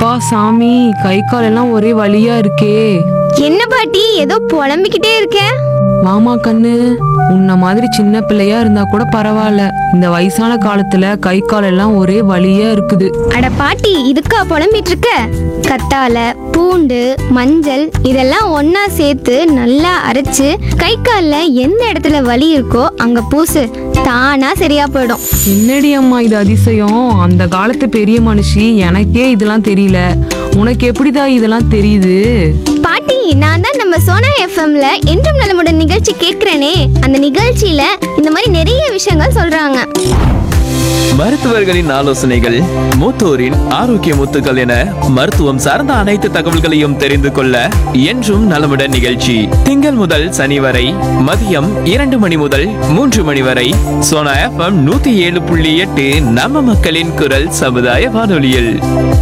அப்பா சாமி கை கால் எல்லாம் ஒரே வலியா இருக்கே என்ன பாட்டி ஏதோ புலம்பிக்கிட்டே இருக்க வாமா கண்ணு உன்ன மாதிரி சின்ன பிள்ளையா இருந்தா கூட பரவாயில்ல இந்த வயசான காலத்துல கை கால் எல்லாம் ஒரே வலியா இருக்குது அட பாட்டி இதுக்கா புலம்பிட்டு இருக்க கத்தால பூண்டு மஞ்சள் இதெல்லாம் ஒண்ணா சேர்த்து நல்லா அரைச்சு கை கால்ல எந்த இடத்துல வலி இருக்கோ அங்க பூசு தானா சரியா போயிடும் என்னடி அம்மா இது அதிசயம் அந்த காலத்து பெரிய மனுஷி எனக்கே இதெல்லாம் தெரியல உனக்கு எப்படிதான் இதெல்லாம் தெரியுது பாட்டி நான் தான் நம்ம சோனா எஃப்எம்ல என்றும் நலமுடன் நிகழ்ச்சி கேட்கிறேனே அந்த நிகழ்ச்சியில இந்த மாதிரி நிறைய விஷயங்கள் சொல்றாங்க மருத்துவர்களின் ஆலோசனைகள் மூத்தோரின் ஆரோக்கிய முத்துக்கள் என மருத்துவம் சார்ந்த அனைத்து தகவல்களையும் தெரிந்து கொள்ள என்றும் நலமுடன் நிகழ்ச்சி திங்கள் முதல் சனி வரை மதியம் இரண்டு மணி முதல் மூன்று மணி வரை சோனா எஃப்எம் நூத்தி ஏழு புள்ளி எட்டு நம்ம மக்களின் குரல் சமுதாய வானொலியில்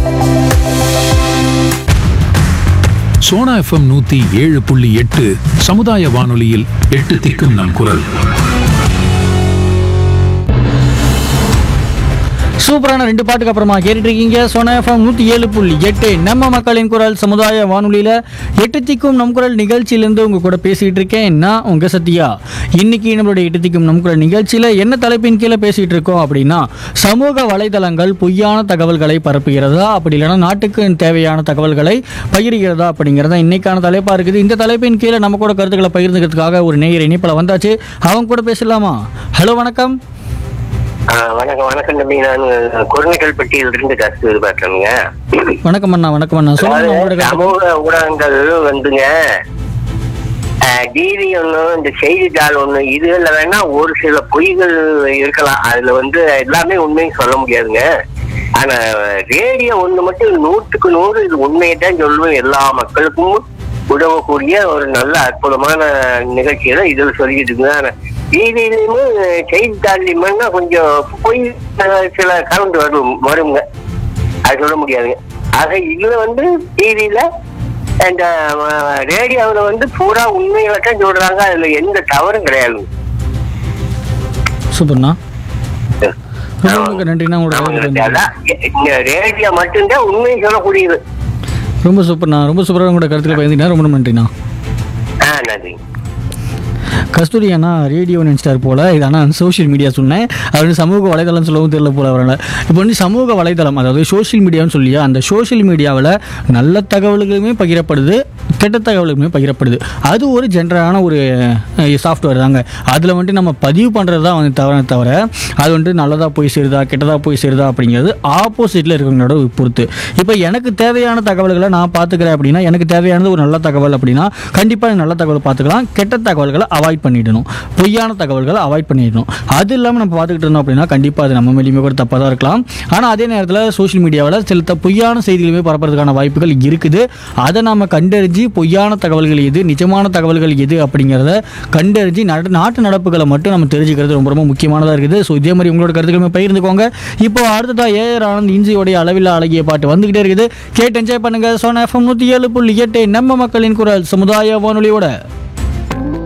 சோனா எஃப்எம் நூத்தி ஏழு புள்ளி எட்டு சமுதாய வானொலியில் எட்டு திக்கும் நம் குரல் சூப்பரான ரெண்டு பாட்டுக்கு அப்புறமா கேட்டுட்டு இருக்கீங்க சோனா எஃப்எம் நூற்றி ஏழு புள்ளி எட்டு நம்ம மக்களின் குரல் சமுதாய வானொலியில் எட்டு திக்கும் நம் குரல் நிகழ்ச்சியிலேருந்து உங்கள் கூட பேசிகிட்டு இருக்கேன் நான் உங்கள் சத்யா இன்னைக்கு நம்மளுடைய எட்டு திக்கும் நம் குரல் நிகழ்ச்சியில் என்ன தலைப்பின் கீழே பேசிகிட்டு இருக்கோம் அப்படின்னா சமூக வலைதளங்கள் பொய்யான தகவல்களை பரப்புகிறதா அப்படி இல்லைன்னா நாட்டுக்கு தேவையான தகவல்களை பகிர்கிறதா அப்படிங்கிறதா இன்னைக்கான தலைப்பாக இருக்குது இந்த தலைப்பின் கீழே நம்ம கூட கருத்துக்களை பகிர்ந்துக்கிறதுக்காக ஒரு நேயர் இணைப்பில் வந்தாச்சு அவங்க கூட பேசலாமா ஹலோ வணக்கம் ஆ, வணக்கம் வணக்கம் தம்பி நான் குருணிகள் பட்டியல இருந்து கருத்து எதிர்பார்க்கணுங்க வணக்கம் அண்ணா வணக்கம் அண்ணா சொல்லுங்க உங்களோட கருத்து. சமூக ஊடகங்கள் வந்துங்க டிவி ஒண்ணு இந்த செய்தித்தாள் ஒண்ணு இதுல வேணா ஒரு சில பொய்கள் இருக்கலாம் அதுல வந்து எல்லாமே உண்மையும் சொல்ல முடியாதுங்க ஆனா ரேடியோ ஒண்ணு மட்டும் நூற்றுக்கு நூறு இது உண்மையை தான் சொல்லுவேன் எல்லா மக்களுக்கும் உதவக்கூடிய ஒரு நல்ல அற்புதமான நிகழ்ச்சிகளை இதுல சொல்லிட்டு இருக்குங்க ஆனா டிவிலையுமே செய்தித்தாள்லையுமே கொஞ்சம் பொய் அஹ், சில கலந்து வரும் வருங்க அது சொல்ல முடியாதுங்க ஆக இதுல வந்து டிவியில அந்த ரேடியோவில் வந்து பூரா உண்மைகளை தான் சொல்றாங்க அதுல எந்த தவறும் கிடையாது சூப்பர்ண்ணா ரொம்ப ரொம்ப நன்றிண்ணா உங்களோட கருத்து ஆமாங்க. தெரிஞ்சதுக்கு. அதான் இந்த ரேடியோ மட்டும்தான் உண்மையை சொல்லக்கூடியது ரொம்ப சூப்பர்ண்ணா ரொம்ப சூப்பராக உங்களோட கருத்துக்களை பயந்துட்டா ரொம்ப ரொம்ப நன்றிண்ணா ஆ நன்றி கஸ்தூரி அண்ணா ரேடியோ நினைச்சிட்டார் போல இது ஆனால் சோஷியல் மீடியா சொன்னேன் அது வந்து சமூக வலைதளம் சொல்லவும் தெரியல போல வரல இப்போ வந்து சமூக வலைதளம் அதாவது சோஷியல் மீடியான்னு சொல்லியா அந்த சோஷியல் மீடியாவில் நல்ல தகவல்களுமே பகிரப்படுது கெட்ட தகவல்களுமே பகிரப்படுது அது ஒரு ஜென்ரலான ஒரு சாஃப்ட்வேர் தாங்க அதில் வந்துட்டு நம்ம பதிவு பண்ணுறது தான் வந்து தவிர தவிர அது வந்துட்டு நல்லதாக போய் சேருதா கெட்டதாக போய் சேருதா அப்படிங்கிறது ஆப்போசிட்டில் இருக்கிறவங்களோட பொறுத்து இப்போ எனக்கு தேவையான தகவல்களை நான் பார்த்துக்கிறேன் அப்படின்னா எனக்கு தேவையானது ஒரு நல்ல தகவல் அப்படின்னா கண்டிப்பாக நல்ல தகவல் பார்த்துக்கலாம் கெட்ட தகவல்களை அவாய்ட் பண்ணிடணும் பொய்யான தகவல்களை அவாய்ட் பண்ணிடணும் அது இல்லாமல் நம்ம பார்த்துக்கிட்டு இருந்தோம் அப்படின்னா கண்டிப்பாக அது நம்ம மேலேயுமே கூட தப்பாக தான் இருக்கலாம் ஆனால் அதே நேரத்தில் சோஷியல் மீடியாவில் சில த- பொய்யான செய்திகளுமே பரப்புறதுக்கான வாய்ப்புகள் இருக்குது அதை நாம் கண்டறிஞ்சு பொய்யான தகவல்கள் எது நிஜமான தகவல்கள் எது அப்படிங்கிறத கண்டறிஞ்சு நட- நாட்டு நடப்புகளை மட்டும் நம்ம தெரிஞ்சுக்கிறது ரொம்ப ரொம்ப முக்கியமானதாக இருக்குது ஸோ இதே மாதிரி உங்களோட கருத்துக்களுமே பகிர்ந்துக்கோங்க இப்போ அடுத்ததாக ஏஆர் ஆனந்த் இன்ஜியோடைய அளவில் அழகிய பாட்டு வந்துகிட்டே இருக்குது கேட்டு என்ஜாய் பண்ணுங்க சோனா எஃப்எம் நூற்றி ஏழு புள்ளி எட்டு நம்ம மக்களின் குரல் சமுதாய வானொலியோட